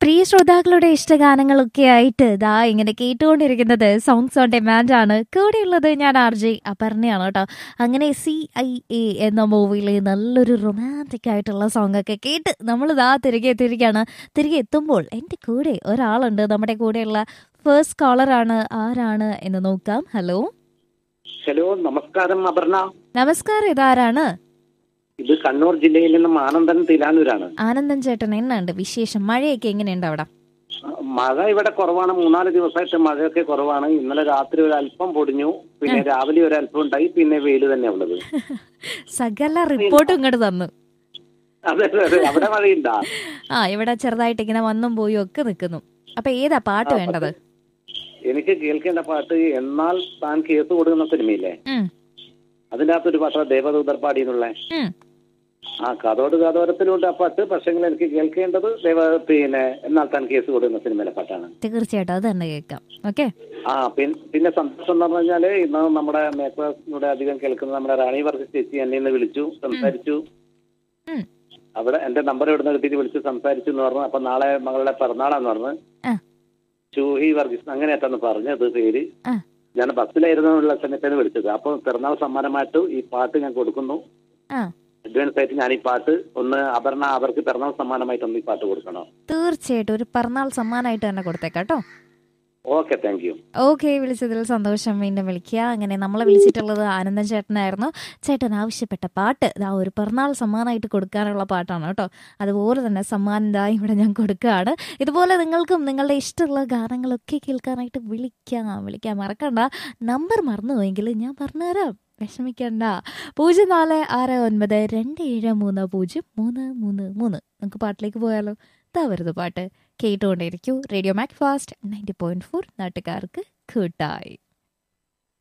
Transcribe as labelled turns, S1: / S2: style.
S1: പ്രിയ ശ്രോതാക്കളുടെ ഇഷ്ടഗാനങ്ങളൊക്കെ ആയിട്ട് ഇതാ ഇങ്ങനെ കേട്ടുകൊണ്ടിരിക്കുന്നത് സോങ്സ് ഓൺ ഡിമാൻഡ് ആണ് കൂടെയുള്ളത് ഞാൻ ആർ ജെ അപർണയാണ് കേട്ടോ അങ്ങനെ സി ഐ എ എന്ന മൂവിയിലെ നല്ലൊരു റൊമാൻറ്റിക് ആയിട്ടുള്ള സോങ് ഒക്കെ കേട്ട് നമ്മൾ ഇതാ തിരികെ എത്തിയിരിക്കുകയാണ് തിരികെ എത്തുമ്പോൾ എൻ്റെ കൂടെ ഒരാളുണ്ട് നമ്മുടെ കൂടെയുള്ള ഫേസ്റ്റ് കോളറാണ് ആരാണ് എന്ന് നോക്കാം ഹലോ
S2: ഹലോ നമസ്കാരം അപർണ
S1: നമസ്കാരം ഇതാരാണ്
S2: ഇത് കണ്ണൂർ ജില്ലയിൽ നിന്നും ആനന്ദൻ തിലാനൂരാണ്
S1: ആനന്ദൻ ചേട്ടൻ എന്നുണ്ട് വിശേഷം മഴയൊക്കെ എങ്ങനെയുണ്ട് അവിടെ
S2: മഴ ഇവിടെ കുറവാണ് മൂന്നാല് ദിവസമായിട്ട് മഴയൊക്കെ കുറവാണ് ഇന്നലെ രാത്രി ഒരു അല്പം പൊടിഞ്ഞു പിന്നെ രാവിലെ ഒരു അല്പം ഉണ്ടായി പിന്നെ വെയിൽ തന്നെ ഉള്ളത്
S1: സകല റിപ്പോർട്ടും ഇങ്ങോട്ട് തന്നു
S2: അതെ അതെ, അതെ അവിടെ മഴയുണ്ടാ
S1: ആ ഇവിടെ ചെറുതായിട്ട് ഇങ്ങനെ വന്നും പോയും ഒക്കെ നിൽക്കുന്നു അപ്പൊ ഏതാ പാട്ട്
S2: ആ,
S1: വേണ്ടത്
S2: എനിക്ക് കേൾക്കേണ്ട പാട്ട് എന്നാൽ താൻ കേസ് കൊടുക്കുന്ന സിനിമയില്ലേ
S1: ഉം,
S2: അതിന്റെ അകത്തൊരു പാട്ട് ദേവദൂതർ പാടിയെന്നുള്ള
S1: ഉം.
S2: ആ കഥോട് കഥോരത്തിലുണ്ട് ആ പാട്ട് പക്ഷെങ്കിൽ എനിക്ക് കേൾക്കേണ്ടത് ദേവ പിന്നെ എന്നാൽ താൻ കേസ് കൊടുക്കുന്ന സിനിമയിലെ പാട്ടാണ്
S1: തീർച്ചയായിട്ടും അത് തന്നെ കേൾക്കാം ഓക്കെ
S2: ആ പിൻ- പിന്നെ സന്തോഷം എന്ന് പറഞ്ഞു കഴിഞ്ഞാല് ഇന്ന് നമ്മുടെ മേക്കൂടെ അധികം കേൾക്കുന്ന നമ്മുടെ റാണി വർഗീസ് ചേച്ചി എന്നെ ഇന്ന് വിളിച്ചു സംസാരിച്ചു
S1: ഉം.
S2: അവിടെ എന്റെ നമ്പർ ഇവിടുന്ന് കിട്ടിയിട്ട് വിളിച്ച് സംസാരിച്ചു എന്ന് പറഞ്ഞു അപ്പൊ നാളെ മകളുടെ പിറന്നാളാന്ന് പറഞ്ഞു
S1: ആ.
S2: ചൂഹി വർഗീസ് അങ്ങനെയായിട്ടാണ് പറഞ്ഞത് പേര്
S1: ആ.
S2: ഞാൻ ബസ്സിലായിരുന്നു ഉള്ള സമയത്താണ് വിളിച്ചത് അപ്പൊ പിറന്നാൾ സമ്മാനമായിട്ട് ഈ പാട്ട് ഞാൻ കൊടുക്കുന്നു
S1: ആ
S2: അഡ്വാൻസ് ആയിട്ട് ഞാൻ ഈ പാട്ട് ഒന്ന് അപർണ അവർക്ക് പിറന്നാൾ സമ്മാനമായിട്ട് ഒന്ന് ഈ പാട്ട് കൊടുക്കണം
S1: തീർച്ചയായിട്ടും ഒരു പിറന്നാൾ സമ്മാനമായിട്ട് തന്നെ കൊടുത്തേക്കാം കേട്ടോ
S2: ഓക്കെ താങ്ക് യു
S1: ഓക്കെ വിളിച്ചതിൽ സന്തോഷം വീണ്ടും വിളിക്കുക അങ്ങനെ നമ്മളെ വിളിച്ചിട്ടുള്ളത് ആനന്ദൻ ചേട്ടനായിരുന്നു ചേട്ടൻ ആവശ്യപ്പെട്ട പാട്ട് ഇതാ ഒരു പിറന്നാൾ സമ്മാനമായിട്ട് കൊടുക്കാനുള്ള പാട്ടാണ് കേട്ടോ അതുപോലെ തന്നെ സമ്മാനം ഇതാ ഇവിടെ ഞാൻ കൊടുക്കുകയാണ് ഇതുപോലെ നിങ്ങൾക്കും നിങ്ങളുടെ ഇഷ്ടമുള്ള ഗാനങ്ങളൊക്കെ കേൾക്കാനായിട്ട് വിളിക്കാം വിളിക്കാൻ മറക്കണ്ട നമ്പർ മറന്നുപോയെങ്കിൽ ഞാൻ പറഞ്ഞുതരാം വിഷമിക്കണ്ട പൂജ്യം നാല് ആറ് ഒൻപത് രണ്ട് ഏഴ് മൂന്ന് പൂജ്യം മൂന്ന് മൂന്ന് മൂന്ന് നമുക്ക് പാട്ടിലേക്ക് പോയാലോ ഇതാ വരുന്നു പാട്ട് കേട്ടുകൊണ്ടേയിരിക്കൂ radio Mac Fast ninety point four നാട്ടുകാർക്ക് കൂട്ടായി